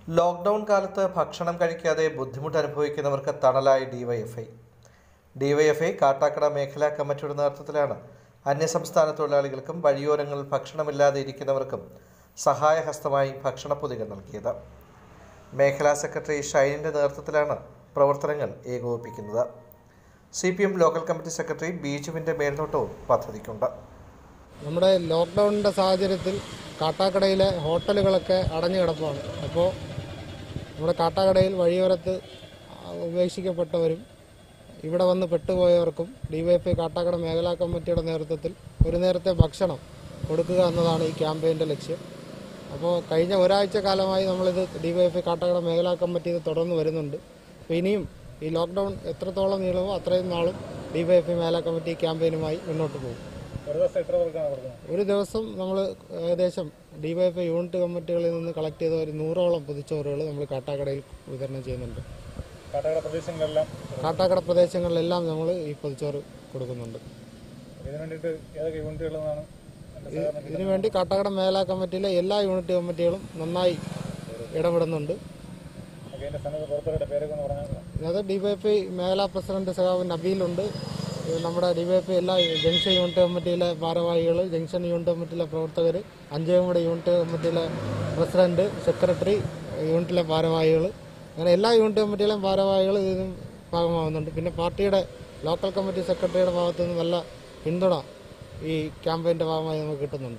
lockdown കാലത്ത് ഭക്ഷണം കഴിക്കാതെ ബുദ്ധിമുട്ട് അനുഭവിക്കുന്നവർക്ക് തണലായി ഡിവൈഎഫ്ഐ ഡിവൈഎഫ്ഐ കാട്ടാക്കട മേഖലാ കമ്മിറ്റിയുടെ നേതൃത്വത്തിലാണ് അന്യസംസ്ഥാന തൊഴിലാളികൾക്കും വഴിയോരങ്ങളിൽ ഭക്ഷണമില്ലാതെ ഇരിക്കുന്നവർക്കും സഹായഹസ്തമായി ഭക്ഷണപ്പൊതികൾ നൽകിയത് മേഖലാ സെക്രട്ടറി ഷൈനിൻ്റെ നേതൃത്വത്തിലാണ് പ്രവർത്തനങ്ങൾ ഏകോപിപ്പിക്കുന്നത് C P M local committee secretary ബീജുവിൻ്റെ മേൽനോട്ടവും പദ്ധതിക്കുണ്ട് നമ്മുടെ ലോക്ക്ഡൗണിൻ്റെ സാഹചര്യത്തിൽ കാട്ടാക്കടയിലെ ഹോട്ടലുകളൊക്കെ അടഞ്ഞു കിടപ്പാണ് അപ്പോൾ നമ്മുടെ കാട്ടാക്കടയിൽ വഴിയോരത്ത് ഉപേക്ഷിക്കപ്പെട്ടവരും ഇവിടെ വന്ന് പെട്ടുപോയവർക്കും ഡിവൈഎഫ്ഐ കാട്ടാക്കട മേഖലാ കമ്മിറ്റിയുടെ നേതൃത്വത്തിൽ ഒരു നേരത്തെ ഭക്ഷണം കൊടുക്കുക എന്നതാണ് ഈ ക്യാമ്പയിൻ്റെ ലക്ഷ്യം അപ്പോൾ കഴിഞ്ഞ ഒരാഴ്ച കാലമായി നമ്മളിത് ഡിവൈഎഫ്ഐ കാട്ടാക്കട മേഖലാ കമ്മിറ്റി ഇത് തുടർന്ന് വരുന്നുണ്ട് അപ്പോൾ ഇനിയും ഈ ലോക്ക്ഡൗൺ എത്രത്തോളം നീളുമോ അത്രയും നാളും ഡിവൈഎഫ്ഐ മേഖലാ കമ്മിറ്റി ഈ ക്യാമ്പയിനുമായി മുന്നോട്ട് പോകും ഒരു ദിവസം എത്ര പേർക്കാണ് കൊടുക്കുന്നത് ഒരു ദിവസം നമ്മൾ ഏകദേശം ഡിവൈഎഫ്ഐ യൂണിറ്റ് കമ്മിറ്റികളിൽ നിന്ന് കളക്ട് ചെയ്ത ഒരു നൂറോളം പൊതിച്ചോറുകൾ നമ്മൾ കാട്ടാക്കടയിൽ വിതരണം ചെയ്യുന്നുണ്ട് കാട്ടാക്കട പ്രദേശങ്ങളിലെല്ലാം കാട്ടാക്കട പ്രദേശങ്ങളിലെല്ലാം നമ്മൾ ഈ പൊതിച്ചോറ് കൊടുക്കുന്നുണ്ട് ഇതിനു വേണ്ടിയിട്ട് ഏതൊക്കെ യൂണിറ്റുകളിൽ നിന്നാണ് അതിന്റെ സഹകരണം ഇതിനുവേണ്ടി കാട്ടാക്കട മേഖലാ കമ്മിറ്റിയിലെ എല്ലാ യൂണിറ്റ് കമ്മിറ്റികളും നന്നായി ഇടപെടുന്നുണ്ട് ഒക്കെ അതിന്റെ സ്ഥാനത്ത് പുറത്തുവരുടെ പേരൊക്കെ ഒന്ന് പറഞ്ഞാൽ അത് ഡിവൈഎഫ്ഐ മേഖലാ പ്രസിഡന്റ് സഖാവ് നബീലുണ്ട് ഇത് നമ്മുടെ ഡിവൈഎഫ്ഐ എല്ലാ ജംഗ്ഷൻ യൂണിറ്റ് കമ്മിറ്റിയിലെ ഭാരവാഹികൾ ജംഗ്ഷൻ യൂണിറ്റ് കമ്മിറ്റിയിലെ പ്രവർത്തകർ അഞ്ചേമുടി യൂണിറ്റ് കമ്മിറ്റിയിലെ പ്രസിഡന്റ് സെക്രട്ടറി യൂണിറ്റിലെ ഭാരവാഹികൾ അങ്ങനെ എല്ലാ യൂണിറ്റ് കമ്മിറ്റിയിലെയും ഭാരവാഹികൾ ഇതിന് ഭാഗമാവുന്നുണ്ട് പിന്നെ പാർട്ടിയുടെ ലോക്കൽ കമ്മിറ്റി സെക്രട്ടറിയുടെ ഭാഗത്തു നിന്ന് നല്ല പിന്തുണ ഈ ക്യാമ്പയിൻ്റെ ഭാഗമായി നമുക്ക് കിട്ടുന്നുണ്ട്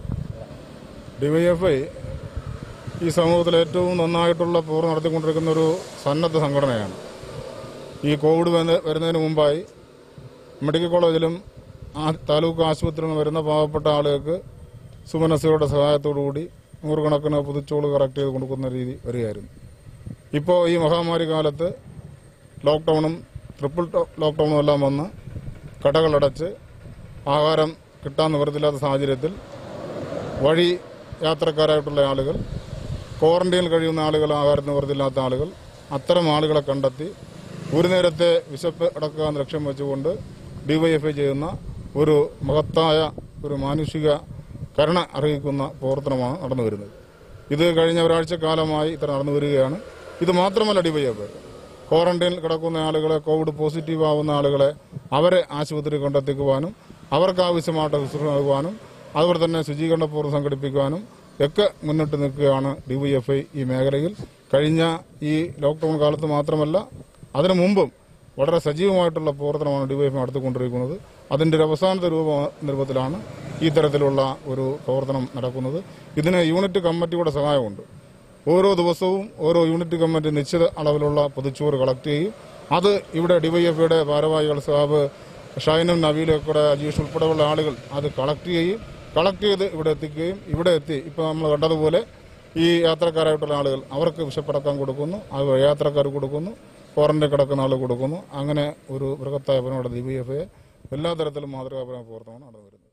ഡിവൈഎഫ്ഐ ഈ സമൂഹത്തിൽ ഏറ്റവും നന്നായിട്ടുള്ള പോർ നടത്തിക്കൊണ്ടിരിക്കുന്ന ഒരു സന്നദ്ധ സംഘടനയാണ് ഈ കോവിഡ് വന്ന്- വരുന്നതിന് മുമ്പായി മെഡിക്കൽ കോളേജിലും ആ താലൂക്ക് ആശുപത്രിയിലും വരുന്ന പാവപ്പെട്ട ആളുകൾക്ക് സുമനസ്സുകളുടെ സഹായത്തോടുകൂടി നൂറുകണക്കിന് പുതുച്ചോള് കറക്റ്റ് ചെയ്ത് കൊടുക്കുന്ന രീതി വരികയായിരുന്നു ഇപ്പോൾ ഈ മഹാമാരി കാലത്ത് ലോക്ക്ഡൗണും ട്രിപ്പിൾ ടോ- ലോക്ക്ഡൗണും എല്ലാം വന്ന് കടകളടച്ച് ആഹാരം കിട്ടാൻ നിവൃത്തില്ലാത്ത സാഹചര്യത്തിൽ വഴി യാത്രക്കാരായിട്ടുള്ള ആളുകൾ ക്വാറന്റൈനിൽ കഴിയുന്ന ആളുകൾ ആഹാരത്തിന് നിവൃത്തിയില്ലാത്ത ആളുകൾ അത്തരം ആളുകളെ കണ്ടെത്തി ഒരു നേരത്തെ വിശപ്പ് അടക്കാൻ ലക്ഷ്യം വെച്ചുകൊണ്ട് ഡിവൈഎഫ്ഐ ചെയ്യുന്ന ഒരു മഹത്തായ ഒരു മാനുഷിക കരുണ അറിയിക്കുന്ന പ്രവർത്തനമാണ് നടന്നു വരുന്നത് ഇത് കഴിഞ്ഞ ഒരാഴ്ച കാലമായി ഇത്ര നടന്നു വരികയാണ് ഇത് മാത്രമല്ല ഡിവൈഎഫ്ഐ ക്വാറന്റൈനിൽ കിടക്കുന്ന ആളുകളെ കോവിഡ് പോസിറ്റീവ് ആവുന്ന ആളുകളെ അവരെ ആശുപത്രി കൊണ്ടെത്തിക്കുവാനും അവർക്ക് ആവശ്യമായിട്ട് ശുശ്രൂഷ നൽകുവാനും അതുപോലെ തന്നെ ശുചീകരണ പൂർവ്വം സംഘടിപ്പിക്കുവാനും ഒക്കെ മുന്നിട്ട് നിൽക്കുകയാണ് ഡിവൈഎഫ്ഐ ഈ മേഖലയിൽ കഴിഞ്ഞ ഈ ലോക്ക്ഡൌൺ കാലത്ത് മാത്രമല്ല അതിനു മുമ്പും വളരെ സജീവമായിട്ടുള്ള പ്രവർത്തനമാണ് ഡിവൈഎഫ്ഐ നടത്തിക്കൊണ്ടിരിക്കുന്നത് അതിന്റെ ഒരു അവസാനത്തെ രൂപ രൂപത്തിലാണ് ഈ തരത്തിലുള്ള ഒരു പ്രവർത്തനം നടക്കുന്നത് ഇതിന് യൂണിറ്റ് കമ്മിറ്റിയുടെ സഹായമുണ്ട് ഓരോ ദിവസവും ഓരോ യൂണിറ്റ് കമ്മിറ്റി നിശ്ചിത അളവിലുള്ള പൊതിച്ചോറ് കളക്ട് ചെയ്യും അത് ഇവിടെ ഡിവൈഎഫ്ഐയുടെ ഭാരവാഹികൾ സാബ് ഷൈനും നവീലും കൂടെ അജീഷ് ഉൾപ്പെടെയുള്ള ആളുകൾ അത് കളക്ട് ചെയ്യും കളക്ട് ചെയ്ത് ഇവിടെ എത്തിക്കുകയും ഇവിടെ എത്തി ഇപ്പോൾ നമ്മൾ കണ്ടതുപോലെ ഈ യാത്രക്കാരായിട്ടുള്ള ആളുകൾ അവർക്ക് വിശപ്പടക്കം കൊടുക്കുന്നു അത് യാത്രക്കാർ കൊടുക്കുന്നു ക്വാറന്റൈൻ കിടക്കുന്ന ആൾ കൊടുക്കുന്നു അങ്ങനെ ഒരു ബൃഹത്തായ പരിപാടി ഡിവൈഎഫ്ഐ എല്ലാ തരത്തിലും മാതൃകാപരമായ പ്രവർത്തനമാണ് നടന്നു വരുന്നത്